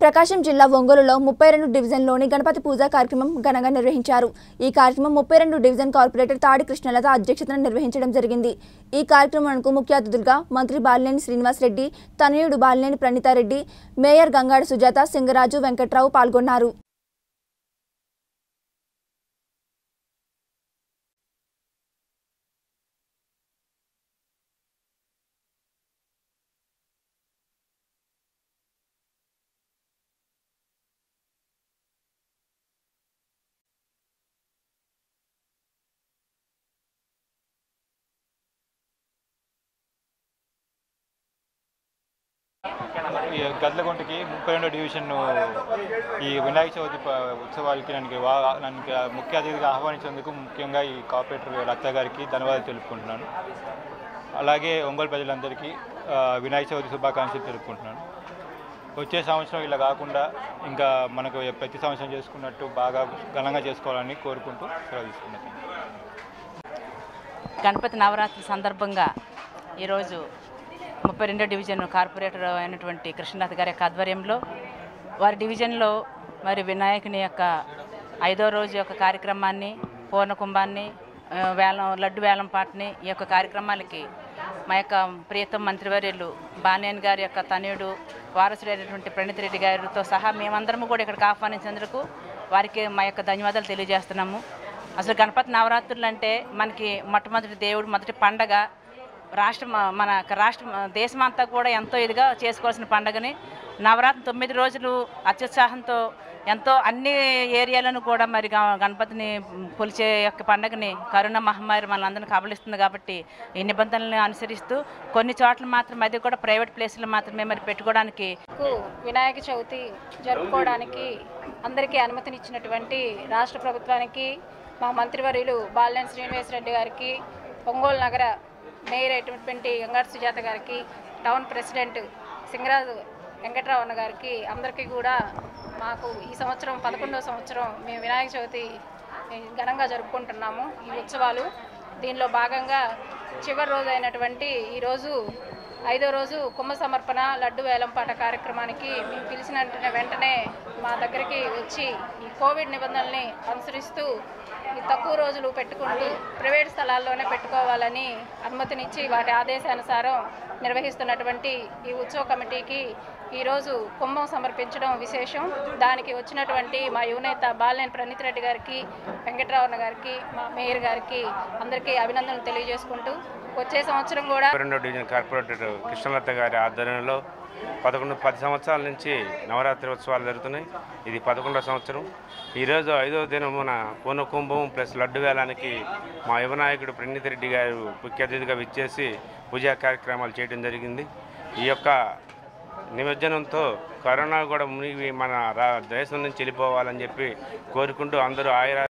ప్రకాశం జిల్లా ఒంగోలులో ముప్పై రెండు డివిజన్లోని గణపతి పూజ కార్యక్రమం ఘనంగా నిర్వహించారు ఈ కార్యక్రమం ముప్పై రెండు డివిజన్ కార్పొరేటర్ తాడి కృష్ణలత అధ్యక్షతన నిర్వహించడం జరిగింది ఈ కార్యక్రమానికి ముఖ్య అతిథులుగా మంత్రి బాలినేని శ్రీనివాస్ రెడ్డి తనయుడు బాలినేని ప్రణీతారెడ్డి మేయర్ గంగాడ సుజాత సింగరాజు వెంకట్రావు పాల్గొన్నారు ఈ గద్లగుంటకి ముప్పై రెండో డివిజన్ ఈ వినాయక చవితి ప- ఉత్సవాలకి నన్ను వా- నన్ను ముఖ్య అతిథిగా ఆహ్వానించేందుకు ముఖ్యంగా ఈ కార్పొరేటర్ లత్త గారికి ధన్యవాదాలు తెలుపుకుంటున్నాను అలాగే ఒంగోలు ప్రజలందరికీ ఆ, వినాయక చవితి శుభాకాంక్షలు తెలుపుకుంటున్నాను వచ్చే సంవత్సరం ఇలా కాకుండా ఇంకా మనకు ప్రతి సంవత్సరం చేసుకున్నట్టు బాగా ఘనంగా చేసుకోవాలని కోరుకుంటూ సెలవు తీసుకున్నాను గణపతి నవరాత్రి సందర్భంగా ఈరోజు ముప్పై రెండో డివిజన్ కార్పొరేటర్ అయినటువంటి కృష్ణనాథ్ గారి యొక్క ఆధ్వర్యంలో వారి డివిజన్లో మరి వినాయకుని యొక్క ఐదో రోజు యొక్క కార్యక్రమాన్ని పూర్ణకుంభాన్ని ఆ, వేలం లడ్డు వేలం పాటని ఈ యొక్క కార్యక్రమాలకి మా యొక్క ప్రియతం మంత్రివర్యులు బానేన్ గారి యొక్క తనయుడు వారసుడైనటువంటి ప్రణీత్ రెడ్డి గారితో సహా మేమందరము కూడా ఇక్కడికి ఆహ్వానించేందుకు వారికి మా యొక్క ధన్యవాదాలు తెలియజేస్తున్నాము అసలు గణపతి నవరాత్రులు అంటే మనకి మొట్టమొదటి దేవుడు మొదటి పండగ రాష్ట్రం మన రాష్ట్రం దేశమంతా కూడా ఎంతో ఇదిగా చేసుకోవాల్సిన పండగని నవరాత్రి తొమ్మిది రోజులు అత్యుత్సాహంతో ఎంతో అన్ని ఏరియాలను కూడా మరి గ- గణపతిని కొలిచే యొక్క పండగని కరోనా మహమ్మారి మనందరిని కబలిస్తుంది కాబట్టి ఈ నిబంధనలను అనుసరిస్తూ కొన్ని చోట్ల మాత్రం అది కూడా ప్రైవేట్ ప్లేసులు మాత్రమే మరి పెట్టుకోవడానికి కు వినాయక చవితి జరుపుకోవడానికి అందరికీ అనుమతినిచ్చినటువంటి రాష్ట్ర ప్రభుత్వానికి మా మంత్రివర్యులు బాలినేని శ్రీనివాసరెడ్డి గారికి ఒంగోలు నగర మేయర్ అయినటువంటి గంగారు సుజాత గారికి టౌన్ ప్రెసిడెంట్ సింగరాజు వెంకట్రావు అన్న గారికి అందరికీ కూడా మాకు ఈ సంవత్సరం పదకొండవ సంవత్సరం మేము వినాయక చవితి ఘనంగా జరుపుకుంటున్నాము ఈ ఉత్సవాలు దీనిలో భాగంగా చివరి రోజు అయినటువంటి ఈరోజు ఐదో రోజు కుంభ సమర్పణ లడ్డు వేలంపాట కార్యక్రమానికి మేము పిలిచిన వెంటనే- వెంటనే మా దగ్గరికి వచ్చి ఈ కోవిడ్ నిబంధనల్ని అనుసరిస్తూ ఈ తక్కువ రోజులు పెట్టుకుంటూ ప్రైవేట్ స్థలాల్లోనే పెట్టుకోవాలని అనుమతినిచ్చి వాటి ఆదేశానుసారం నిర్వహిస్తున్నటువంటి ఈ ఉత్సవ కమిటీకి ఈరోజు కుంభం సమర్పించడం విశేషం దానికి వచ్చినటువంటి మా యువనేత బాలినేని ప్రణీత్ రెడ్డి గారికి వెంకటరావణ గారికి మా మేయర్ గారికి అందరికీ అభినందనలు తెలియజేసుకుంటూ వచ్చే సంవత్సరం కూడా రెండో డివిజన్ కార్పొరేటర్ కృష్ణలత గారి ఆధ్వర్యంలో పదకొండు పది సంవత్సరాల నుంచి నవరాత్రి ఉత్సవాలు జరుగుతున్నాయి ఇది పదకొండో సంవత్సరం ఈరోజు ఐదవ దినమున పూర్ణకుంభం ప్లస్ లడ్డు వేలానికి మా యువనాయకుడు ప్రణీత్ రెడ్డి గారు ముఖ్య అతిథిగా విచ్చేసి పూజా కార్యక్రమాలు చేయడం జరిగింది ఈ యొక్క నిమజ్జనంతో కరోనా కూడా మునిగి మన రా దేశం నుంచి వెళ్ళిపోవాలని చెప్పి కోరుకుంటూ అందరూ ఆయుర